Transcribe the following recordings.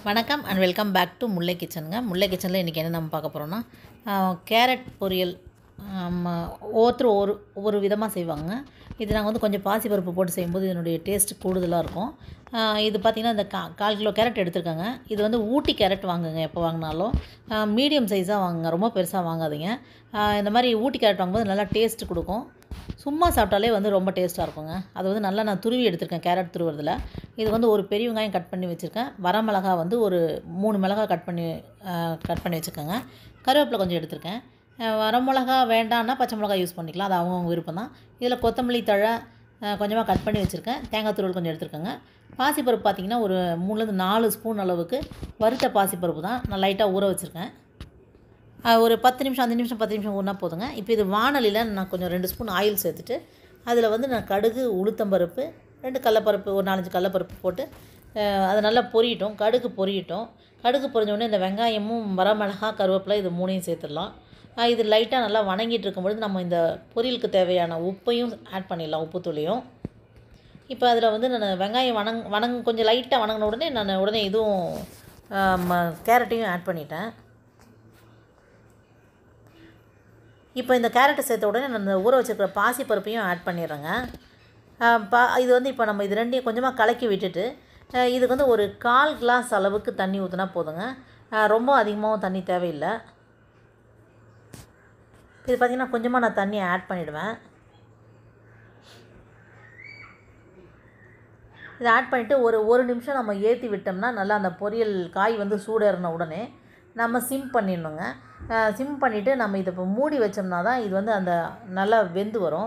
வணக்கம் and welcome back to Mullai கிச்சனுங்க முல்லை கிச்சனில் இன்றைக்கி என்ன நம்ம பார்க்க போகிறோன்னா கேரட் பொரியல் ஆம், ஒவ்வொருத்தரும் ஒவ்வொரு ஒவ்வொரு விதமாக செய்வாங்க இது நாங்கள் வந்து கொஞ்சம் பாசிப்பருப்பு போட்டு செய்யும்போது இதனுடைய டேஸ்ட் கூடுதலாக இருக்கும் ஆ, இது பார்த்திங்கன்னா இந்த கா கால் கிலோ கேரட் எடுத்திருக்காங்க இது வந்து ஊட்டி கேரட் வாங்குங்க எப்போ வாங்கினாலும் மீடியம் சைஸாக வாங்குங்க ரொம்ப பெருசாக வாங்காதீங்க ஆ, இந்த மாதிரி ஊட்டி கேரட் வாங்கும்போது நல்லா டேஸ்ட் கொடுக்கும் சும்மா சாப்பிட்டாலே வந்து ரொம்ப டேஸ்ட்டாக இருக்குங்க அது வந்து நல்லா நான் துருவி எடுத்திருக்கேன் கேரட் துருவுறதுல இது வந்து ஒரு பெரிய வெங்காயம் கட் பண்ணி வச்சுருக்கேன் வரமிளகா வந்து ஒரு மூணு மிளகா கட் பண்ணி கட் பண்ணி வச்சுருக்கேங்க கருவேப்பிலை கொஞ்சம் எடுத்திருக்கேன் அஹ் வரமிளகா வேண்டாம்னா பச்சை மிளகா யூஸ் பண்ணிக்கலாம் அது அவங்கவுங்க விருப்பம் தான் இதில் கொத்தமல்லி தழை அஹ் கொஞ்சமாக கட் பண்ணி வச்சுருக்கேன் தேங்காய் துருவல் கொஞ்சம் எடுத்துருக்கேங்க பாசிப்பருப்பு பார்த்திங்கன்னா ஒரு மூணுலேருந்து நாலு ஸ்பூன் அளவுக்கு வறுத்த பாசிப்பருப்பு தான் நான் லைட்டாக ஊற வச்சுருக்கேன் அஹ் ஒரு பத்து நிமிஷம் அஞ்சு நிமிஷம் பத்து நிமிஷம் ஊறினா போதுங்க இப்போ இது வானலியில் நான் கொஞ்சம் ரெண்டு ஸ்பூன் ஆயில் சேர்த்துட்டு அதில் வந்து நான் கடுகு உளுத்தம்பருப்பு ரெண்டு கடலப்பருப்பு ஒரு நாலஞ்சு கடலப்பருப்பு போட்டு அஹ் அதை நல்லா பொரியட்டும் கடுகு பொரியட்டும் கடுகு பொரிஞ்ச உடனே இந்த வெங்காயமும் வரமிளகா கருவேப்பிலை இது மூணையும் சேர்த்துடலாம் அஹ் இது லைட்டாக நல்லா வணங்கிட்டு இருக்கும்பொழுது நம்ம இந்த பொரியலுக்கு தேவையான உப்பையும் ஆட் பண்ணிடலாம் உப்புத்தூளையும் இப்போ அதில் வந்து நான் வெங்காயம் வணங் வணங் கொஞ்சம் லைட்டாக வணங்கின உடனே நான் உடனே இதுவும் ஆம், கேரட்டையும் ஆட் பண்ணிட்டேன் இப்போ இந்த கேரட்டை சேர்த்த உடனே நான் இந்த ஊற வச்சுருக்கிற பாசி பருப்பையும் ஆட் பண்ணிடுறேங்க ஆஹ் பா இது வந்து இப்போ நம்ம இது ரெண்டையும் கொஞ்சமாக கலக்கி விட்டுட்டு ஆஹ் இதுக்கு வந்து ஒரு கால் கிளாஸ் அளவுக்கு தண்ணி ஊற்றினா போதுங்க ஆஹ் ரொம்ப அதிகமாகவும் தண்ணி தேவையில்லை இது பார்த்திங்கன்னா கொஞ்சமாக நான் தண்ணி ஆட் பண்ணிவிடுவேன் இதை ஆட் பண்ணிவிட்டு ஒரு ஒரு நிமிஷம் நம்ம ஏற்றி விட்டோம்னா நல்லா அந்த பொரியல் காய் வந்து சூடேறின உடனே நம்ம சிம் பண்ணிடணுங்க சிம் பண்ணிவிட்டு நம்ம இதை இப்போ மூடி வச்சோம்னா தான் இது வந்து அந்த நல்லா வெந்து வரும்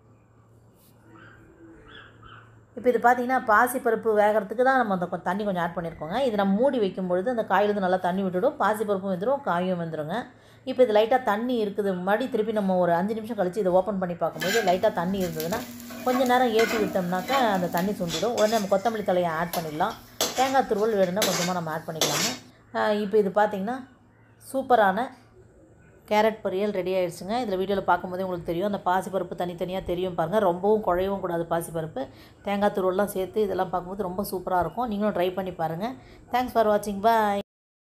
இப்போ இது பார்த்தீங்கன்னா பாசிப்பருப்பு வேகிறதுக்கு தான் நம்ம அந்த கொ- தண்ணி கொஞ்சம் ஆட் பண்ணியிருக்கோங்க இது நம்ம மூடி வைக்கும் பொழுது அந்த காயிலேருந்து நல்லா தண்ணி விட்டுடும் பாசிப்பருப்பும் வெந்துடும் காயும் வெந்துருங்க இப்போ இது லைட்டாக தண்ணி இருக்குது மறுபடி திருப்பி நம்ம ஒரு அஞ்சு நிமிஷம் கழித்து இதை ஓப்பன் பண்ணி பார்க்கும்போது லைட்டாக தண்ணி இருந்ததுன்னா கொஞ்ச நேரம் ஏற்றி விட்டோம்னாக்கா அந்த தண்ணி சுண்டிடும் உடனே நம்ம கொத்தமல்லி தலையை ஆட் பண்ணிடலாம் தேங்காய் துருவல் வேணும்னா கொஞ்சமாக நம்ம ஆட் பண்ணிக்கலாங்க ஆஹ் இப்போ இது பார்த்திங்கன்னா சூப்பரான கேரட் பொரியல் ரெடி ஆயிடுச்சுங்க இதில் வீடியோவில் பார்க்கும்போதே உங்களுக்கு தெரியும் அந்த பாசிப்பருப்பு தனித்தனியாக தெரியும் பாருங்கள் ரொம்பவும் குழையவும் கூடாது பாசிப்பருப்பு தேங்காய் துருவெல்லாம் சேர்த்து இதெல்லாம் பார்க்கும்போது ரொம்ப சூப்பராக இருக்கும் நீங்களும் ட்ரை பண்ணி பாருங்கள் தேங்க்ஸ் ஃபார் வாட்சிங் பாய்